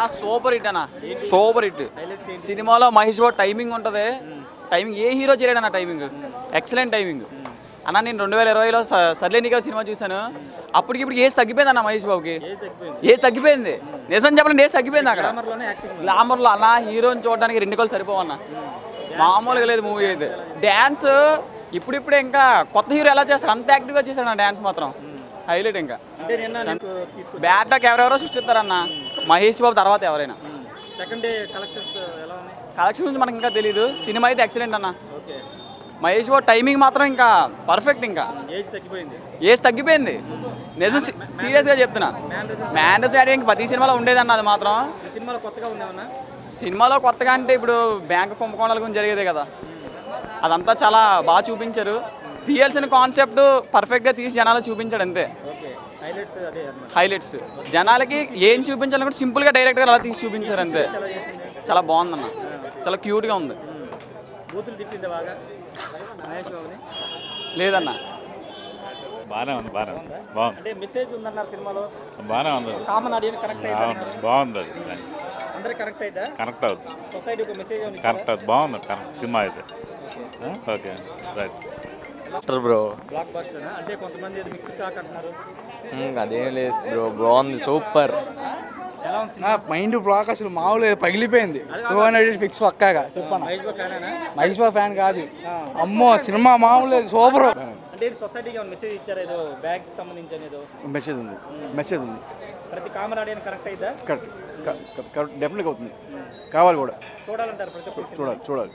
Super hit అన్న super hit సినిమాలో Mahesh Babu timing ఉంటుంది టైమింగ్ ఏ హీరో చేయడన్న టైమింగ్ ఎక్సలెంట్ టైమింగ్ అన్న నేను రెండు వేల ఇరవైలో సర్లేనిగా సినిమా చూశాను అప్పటికి ఇప్పుడు ఏజ్ తగ్గిపోయింది అన్న మహేష్ బాబుకి ఏజ్ తగ్గిపోయింది నిజం చెప్పాలంటే ఏజ్ తగ్గిపోయింది అక్కడ గ్లామర్లో అన్న హీరోని చూడడానికి రెండు కళ్ళు సరిపోవన్న మామూలుగా లేదు మూవీ అయితే డ్యాన్స్ ఇప్పుడిప్పుడే ఇంకా కొత్త హీరో ఎలా చేస్తారు అంత యాక్టివ్గా చేశాడు నా డ్యాన్స్ మాత్రం హైలైట్ ఇంకా అంటే నిన్న నీకు తీసుకు బ్యాటాక్ ఎవరెవరో సృష్టిస్తారన్న మహేష్ బాబు తర్వాత ఎవరైనా సెకండ్ డే కలెక్షన్స్ ఎలా ఉన్నాయి కలెక్షన్ గురించి మనకి ఇంకా తెలియదు సినిమా అయితే ఎక్సలెంట్ అన్న ఓకే మహేష్ బాబు టైమింగ్ మాత్రం ఇంకా పర్ఫెక్ట్ ఇంకా ఏజ్ తగ్గిపోయింది ఏజ్ తగ్గిపోయింది నిజం సీరియస్గా చెప్తున్నా మ్యాండస్ యాడ్ ఇంకా ప్రతి సినిమాలో ఉండేదన్న అది మాత్రం ఈ సినిమాలో కొత్తగా ఉందేమన్నా సినిమాలో కొత్తగా అంటే ఇప్పుడు బ్యాంక్ కుంభకోణాల గురించి జరిగేదే కదా అదంతా చాలా బాగా చూపించారు తీయాల్సిన కాన్సెప్ట్ పర్ఫెక్ట్గా తీసి జనాలు చూపించాడు అంతే ఓకే హైలైట్స్ అదే అన్నమాట హైలైట్స్ జనాలకి ఏం చూపించాలనుకుంటే సింపుల్గా డైరెక్ట్గా అలా తీసి చూపించారు అంతే ఎలా చేసింది చాలా బాగుందన్న చాలా క్యూట్గా ఉంది బూతులు తిప్పింది బాగా మహేష్ బాబుని లేదన్న బాగానే ఉంది బాగానే ఉంది బాగుంది అంటే మెసేజ్ ఉందన్నారు సినిమాలో బాగానే ఉంది కామన్ ఆడియన్స్ కనెక్ట్ అయితే బాగుంది బాగుంది అది అందరికి కనెక్ట్ అయితే కనెక్ట్ అవుతుంది సొసైటీ ఒక మెసేజ్ కరెక్ట్ అవుతుంది బాగుంది కరెక్ట్ సినిమా అయితే okay right bro blockbuster అంటే కొంతమంది అది మిక్స్డ్ టాక్ అంటున్నారు అదేం లేదు బ్రో బాగుంది సూపర్ ఎలా ఉంది నా మైండ్ బ్లాక్ అసలు మామూలు పగిలిపోయింది టూ హండ్రెడ్ ఫిక్స్ పక్కాగా చెప్పన్నా మహేష్ బాబు ఫ్యానేనా మహేష్ బాబు ఫ్యాన్ కాదు అమ్మో సినిమా మామూలు సూపర్ అంటే సొసైటీకి ఏమైనా మెసేజ్ ఇచ్చారు ఏదో బ్యాగ్ సంబంధించి ఏదో మెసేజ్ ఉంది మెసేజ్ ఉంది ప్రతి కామన్ ఆడియన్స్ కనెక్ట్ అయిద్దా కరెక్ట్ కరెక్ట్ డెఫినెట్గా అవుతుంది కావాలి కూడా చూడాలంటారు ప్రతి ఒక్కరు సినిమా. చూడాలి చూడాలి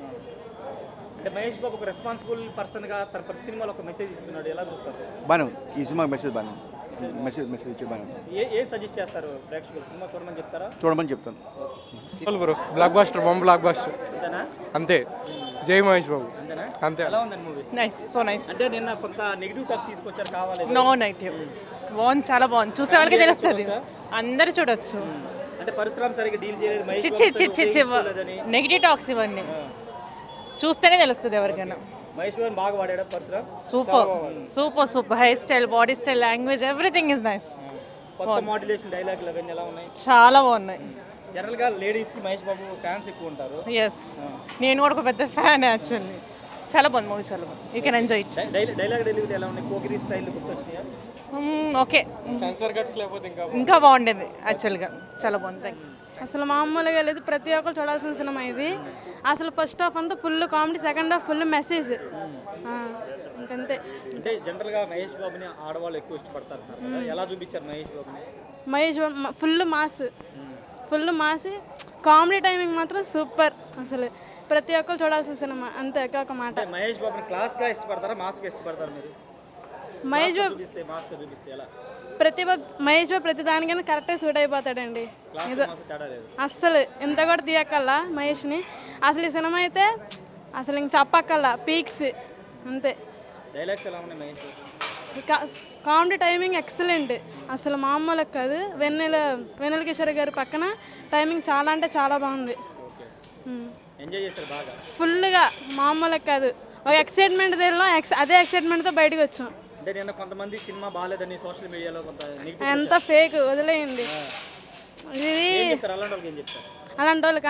అంటే మహేష్ బాబు ఒక రెస్పాన్సిబుల్ పర్సన్ గా తన ప్రతి సినిమాలో ఒక మెసేజ్ ఇస్తున్నాడు ఎలా చూస్తారు బాగానే ఉంది ఈ సినిమా మెసేజ్ బాగానే ఉంది మెసేజ్ మెసేజ్ ఇచ్చే బాగానే ఉంది ఏ ఏ సజెస్ట్ చేస్తారు ప్రేక్షకులు సినిమా చూడమని చెప్తారా చూడమని చెప్తాను బ్రో బ్లాక్ బాస్టర్ బొమ్మ బ్లాక్ బాస్టర్ అంతేనా అంతే జై మహేష్ బాబు అంతేనా అంతే ఎలా ఉందండి మూవీ నైస్ సో నైస్ అంటే నిన్న కొంత నెగిటివ్ టాక్ తీసుకొచ్చారు కావాలి నో నెగిటివ్ బాగుంది చాలా బాగుంది చూసే వాళ్ళకి తెలుస్తుంది అందరు చూడొచ్చు అంటే పరశురామ్ సరిగ్గా డీల్ చేయలేదు మహేష్ చిచ్చి బాబుతో చిచ్చి చిచ్చి ఉపయోగించుకోలేదని. నెగిటివ్ టాక్స్ ఇవన్నీ చూస్తేనే తెలుస్తుంది ఎవరికైనా మహేష్ బాబు బాగా వాడాడా Parasuram super super super hair style body style language everything is nice కొత్త మాడ్యులేషన్ డైలాగులు అవన్నీ ఎలా ఉన్నాయి చాలా బాగున్నాయి జనరల్ గా లేడీస్ కి మహేష్ బాబు ఫ్యాన్స్ ఎక్కువ ఉంటారు ఎస్ నేను కూడా ఒక పెద్ద ఫ్యాన్ యాక్చువల్లీ చాలా బాగుంది మూవీ చాలా బాగుంది you can enjoy it dialogue delivery ఎలా ఉన్నాయి కోకిరి స్టైల్ గుర్తొచ్చినాయా ఓకే సెన్సర్ కట్స్ లేకపోతే ఇంకా ఇంకా బాగుండేది యాక్చువల్గా చాలా బాగుంది థ్యాంక్ యూ అసలు మామూలుగా లేదు ప్రతి ఒక్కరు చూడాల్సిన సినిమా ఇది అసలు ఫస్ట్ హాఫ్ అంతా full comedy second half full message ఇంకంతే అంటే జనరల్ గా మహేష్ బాబుని ఆడవాళ్ళు ఎక్కువ ఇష్టపడతారు అన్నారు కదా. ఎలా చూపించారు మహేష్ బాబుని Mahesh full mass full mass comedy timing మాత్రం సూపర్ అసలు ప్రతి ఒక్కరు చూడాల్సిన సినిమా అంతే ఒక మాట అంటే మహేష్ బాబుని క్లాస్ గా ఇష్టపడతారా మాస్ గా ఇష్టపడతారా మీరు మహేష్ బాబు చూపిస్తే మాస్ గా చూపిస్తే ఎలా ప్రతి ఒక్క- మహేష్ బాబు ప్రతి దానికైనా కరెక్ట్గా సూట్ అయిపోతాడండి క్లాస్ ఇది మాస్ తేడా లేదు అస్సలు ఇంత కూడా తీయక్కల్లా మహేష్ని అసలు ఈ సినిమా అయితే అసలు ఇంక చెప్పక్కల్లా పీక్స్ అంతే డైలాగ్స్ ఎలా ఉన్నాయి Mahesh Babu comedy timing excellent అసలు మామూలుగా కాదు వెన్నెల వెన్నెల కిషోర్ గారి పక్కన టైమింగ్ చాలా అంటే చాలా బాగుంది ఎంజాయ్ చేస్తారు బాగా ఫుల్గా మామూలుగా కాదు ఒక ఎక్సైట్మెంట్ తెలియలో ఎక్స్ అదే ఎక్సైట్మెంట్తో బయటకు వచ్చాం అంటే నిన్న కొంతమంది సినిమా బాగాలేదని సోషల్ మీడియాలో కొంత నెగిటివ్ ఎంత ఫేక్ వదిలేయండి ఇది ఏం చెప్తారు అలాంటి వాళ్ళకి ఏం చెప్తారు అలాంటి వాళ్ళకా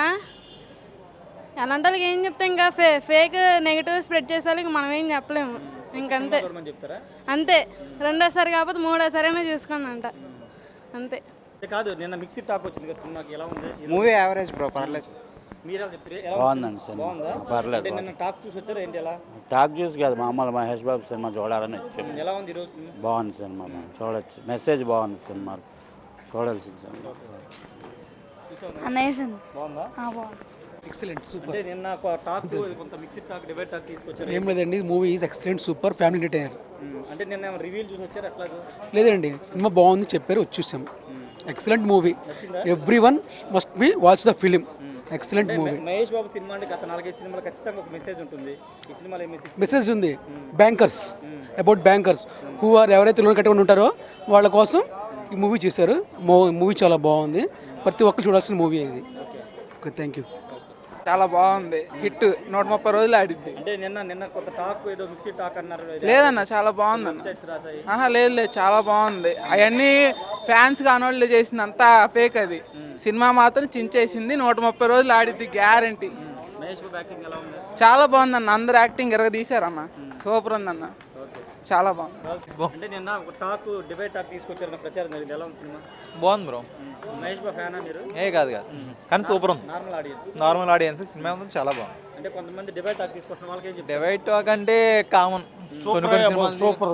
అలాంటి వాళ్ళకి ఏం చెప్తాం ఇంకా ఫే ఫేక్ నెగిటివ్ స్ప్రెడ్ చేసేవాళ్ళు ఇంక మనం ఏం చెప్పలేము ఇంకంతే చూడమని చెప్తారా అంతే రెండోసారి కాకపోతే మూడోసారి అయినా చూసుకోండి అంట అంతే అంటే కాదు నిన్న మిక్సీ టాక్ వచ్చింది కదా సినిమాకి ఎలా ఉంది ఇది మూవీ యావరేజ్ బ్రో పర్లేదు మీరు ఎలా చెప్తారు ఎలా ఉంది బాగుందండి సినిమా? సినిమా. బాగుందా పర్లేదు, అంటే నిన్న టాక్ చూసి వచ్చారా ఏంటి ఎలా టాక్ జ్యూస్ కాదు మామూలు మహేష్ బాబు సినిమా చూడాలని వచ్చాము ఎలా ఉంది ఈరోజు సినిమా బాగుంది సినిమా బాగుంది. చూడొచ్చు మెసేజ్ బాగుంది సినిమా చూడాల్సిన సినిమా బాగుందా ఎక్సలెంట్ సూపర్ అంటే నిన్న ఒక టాక్ కొంత మిక్సీ టాక్ డిబేట్ టాక్ తీసుకొచ్చారు ఏం లేదండి movie is excellent super family entertainer um, అంటే నిన్న రివ్యూలు చూసి వచ్చారు అట్లా లేదండి సినిమా బాగుంది చెప్పారు వచ్చి చూసాం excellent movie every one must be watch the film excellent movie Mahesh Babu సినిమా అంటే గత నాలుగైదు సినిమాలు ఖచ్చితంగా ఒక మెసేజ్ ఉంటుంది ఈ సినిమాలో ఏ మెసేజ్ మెసేజ్ ఉంది bankers about bankers who are ఎవరైతే లోన్ కట్టుకుని ఉంటారో వాళ్ళ కోసం ఈ మూవీ చేశారు మూవీ చాలా బాగుంది ప్రతి ఒక్కరు చూడాల్సిన మూవీ ఇది ఓకే థ్యాంక్ యూ చాలా బాగుంది హిట్ నూట ముప్పై రోజులు ఆడిద్ది అంటే నిన్న నిన్న కొత్త టాక్ ఏదో మిక్సీ టాక్ అన్నారు ఇది లేదన్న చాలా బాగుంది అన్న వెబ్సైట్స్ రాసాయి ఆహా లేదు లేదు చాలా బాగుంది అవన్నీ ఫ్యాన్స్ కానోళ్ళు చేసినంత ఫేక్ అది సినిమా మాత్రం చించేసింది నూట ముప్పై రోజులు ఆడిద్ది గ్యారంటీ మహేష్ బాబు యాక్టింగ్ ఎలా ఉంది చాలా బాగుందన్న అందరు యాక్టింగ్ ఎరగ తీశారన్న సూపర్ ఉందన్న చాలా బాగుంది అంటే నిన్న ఒక టాక్ డిబేట్ టాక్ తీసుకొచ్చారన్న ప్రచారం జరిగింది ఎలా ఉంది సినిమా బాగుంది బ్రో మహేష్ బాబు ఫ్యానా మీరు ఏ కాదు కాదు కానీ సూపర్ ఉంది నార్మల్ ఆడియన్స్ నార్మల్ ఆడియన్స్ సినిమా ఉంది చాలా బాగుంది అంటే కొంతమంది డిబేట్ టాక్ తీసుకొస్తున్న వాళ్ళకి ఏం చెప్తారు డివైడ్ టాక్ అంటే కామన్ కొన్ని కొన్ని సినిమాలు సూపర్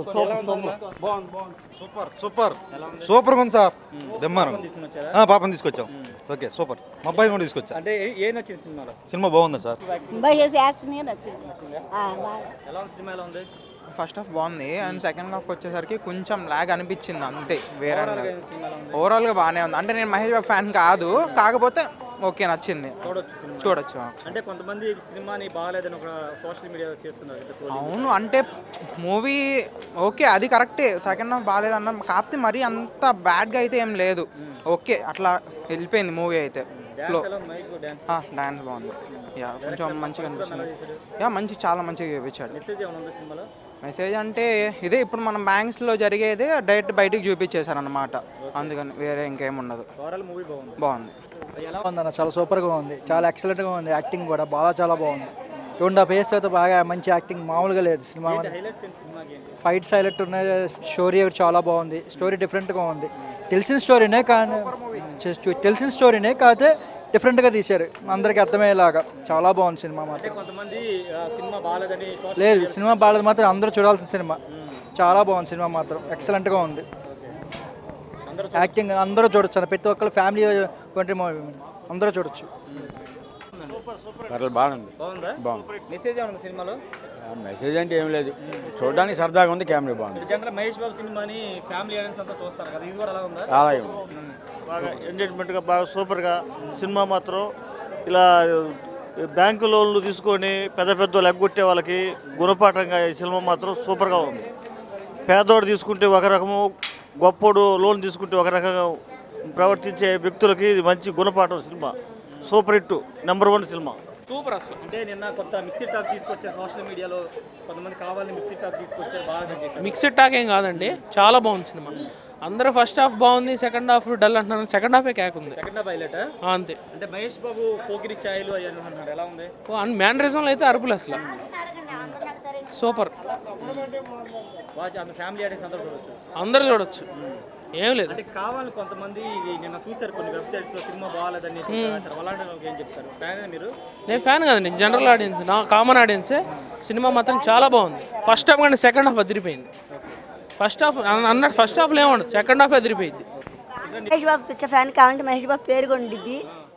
సూపర్ సూపర్ సూపర్ ఉంది సార్ దెమ్మాను తీసుకుని వచ్చారా ఆ, పాపని తీసుకొచ్చాం ఓకే సూపర్ మా అబ్బాయి కూడా తీసుకొచ్చా అంటే ఏ- ఏం నచ్చింది సినిమాలో సినిమా బాగుందా సార్ మహేష్ యాక్షన్ నచ్చింది ఆ, బాగా ఎలా ఉంది సినిమా ఎలా ఉంది ఫస్ట్ హాఫ్ బాగుంది అండ్ సెకండ్ హాఫ్ వచ్చేసరికి కొంచెం లాగ్ అనిపించింది అంతే వేరే Overall గా ఏం సినిమా ఎలా ఉంది ఓవరాల్గా బాగానే ఉంది అంటే నేను మహేష్ బాబు ఫ్యాన్ కాదు కాకపోతే ఓకే నచ్చింది చూడొచ్చు సినిమా చూడొచ్చు అంటే కొంతమంది సినిమాని బాగాలేదని ఒక సోషల్ మీడియా చేస్తున్నారు అంటే trolling. అవును అంటే మూవీ ఓకే అది కరెక్టే సెకండ్ హాఫ్ బాగాలేదన్న కాకపోతే మరీ అంత బ్యాడ్గా అయితే ఏం లేదు ఓకే అట్లా వెళ్ళిపోయింది మూవీ అయితే ఫ్లో డాన్స్ ఎలా ఉంది మహేష్ బాబు డాన్స్ డాన్స్ బాగుంది యా కొంచెం మంచిగా అనిపించింది యా మంచి చాలా మంచిగా చూపించాడు మెసేజ్ ఏమైనా ఉందా సినిమాలో మెసేజ్ అంటే ఇదే ఇప్పుడు మనం బ్యాంక్స్లో జరిగేది డైరెక్ట్ బయటికి చూపించేశారు అనమాట అందుకని వేరే ఇంకేం ఉండదు ఓవరాల్ మూవీ బాగుంది బాగుంది ఎలా ఉందన్న చాలా సూపర్గా ఉంది చాలా ఎక్సలెంట్గా ఉంది యాక్టింగ్ కూడా బాగా చాలా బాగుంది టూ అండ్ హాఫ్ ఇయర్స్ తర్వాత బాగా మంచి యాక్టింగ్ మామూలుగా లేదు సినిమా హైలైట్స్ ఏంటి సినిమాకి ఏంటి ఫైట్స్ హైలైట్ ఉన్నాయి స్టోరీ చాలా బాగుంది స్టోరీ డిఫరెంట్గా ఉంది తెలిసిన స్టోరీనే కానీ just తెలిసిన స్టోరీనే కాకపోతే డిఫరెంట్గా తీశారు అందరికీ అర్థమయ్యేలాగా చాలా బాగుంది సినిమా అంటే మాత్రం కొంతమంది ఆ, సినిమా బాగాలేదని social లేదు media- సినిమా బాగాలేదు మాత్రం అందరూ చూడాల్సిన సినిమా చాలా బాగుంది సినిమా మాత్రం ఎక్సలెంట్గా ఉంది అందరూ యాక్టింగ్ అందరూ చూడొచ్చు ప్రతి ఒక్కరు ఫ్యామిలీ వంటి అందరూ చూడొచ్చు పర్లేదు బాగుంది బాగుందా బాగుంది మెసేజ్ ఏమైనా ఉందా సినిమాలో మెసేజ్ అంటే ఏం లేదు చూడడానికి సరదాగా ఉంది కెమెరా బాగుంది మీరు జనరల్ మహేష్ బాబు సినిమాని ఫ్యామిలీ ఆడియన్స్ అంతా చూస్తారు కదా ఇది కూడా అలా ఉందా అలాగే ఉంది బాగా ఎంజాయ్మెంట్గా బాగా సూపర్గా సినిమా మాత్రం ఇలా బ్యాంకు లోన్లు తీసుకొని పెద్ద పెద్ద ఎగ్గొట్టే వాళ్ళకి గుణపాఠంగా ఈ సినిమా మాత్రం సూపర్గా ఉంది పేదోడు తీసుకుంటే ఒక రకము గొప్పోడు లోన్ తీసుకుంటే ఒక రకంగా ప్రవర్తించే వ్యక్తులకి ఇది మంచి గుణపాఠం సినిమా సూపర్ హిట్ నెంబర్ వన్ సినిమా సూపర్ అసలు అంటే నిన్న కొత్త మిక్సీ టాక్ తీసుకొచ్చారు సోషల్ మీడియాలో కొంతమంది కావాలని మిక్సీ టాక్ తీసుకొచ్చారు బాగా చేశారు మిక్స్డ్ టాక్ ఏం కాదండి చాలా బాగుంది సినిమా అందరూ ఫస్ట్ హాఫ్ బాగుంది సెకండ్ హాఫ్ డల్ అంటున్నారు సెకండ్ హాఫే కేక్ ఉంది సెకండ్ హాఫ్ హైలైట్ ఆ, అంతే అంటే మహేష్ బాబు పోకిరి ఛాయలు అయ్యాను అంటున్నారు ఎలా ఉంది మ్యానరిజంలో అయితే అరుపులు అసలు సూపర్ వాచ్ అంత ఫ్యామిలీ ఆడియన్స్ అందరూ చూడొచ్చు అందరూ చూడొచ్చు ఏం లేదు అంటే కావాలని కొంతమంది ఇది నిన్న చూసారు కొన్ని వెబ్సైట్స్ లో సినిమా బాగాలేదని రాశారు. అలాంటి వాళ్ళకి ఏం చెప్తారు ఫ్యాన్ మీరు నేను ఫ్యాన్ కదండి జనరల్ ఆడియన్స్ నా కామన్ ఆడియన్సే సినిమా మాత్రం చాలా బాగుంది ఫస్ట్ హాఫ్ కానీ సెకండ్ హాఫ్ అదిరిపోయింది ఫస్ట్ హాఫ్ అన్నట్టు ఫస్ట్ హాఫ్లో ఏముండదు సెకండ్ హాఫ్ అదిరిపోయింది మహేష్ బాబు పిచ్చ ఫ్యాన్ కావాలంటే మహేష్ బాబు పేరు కూడా ఉండిద్ది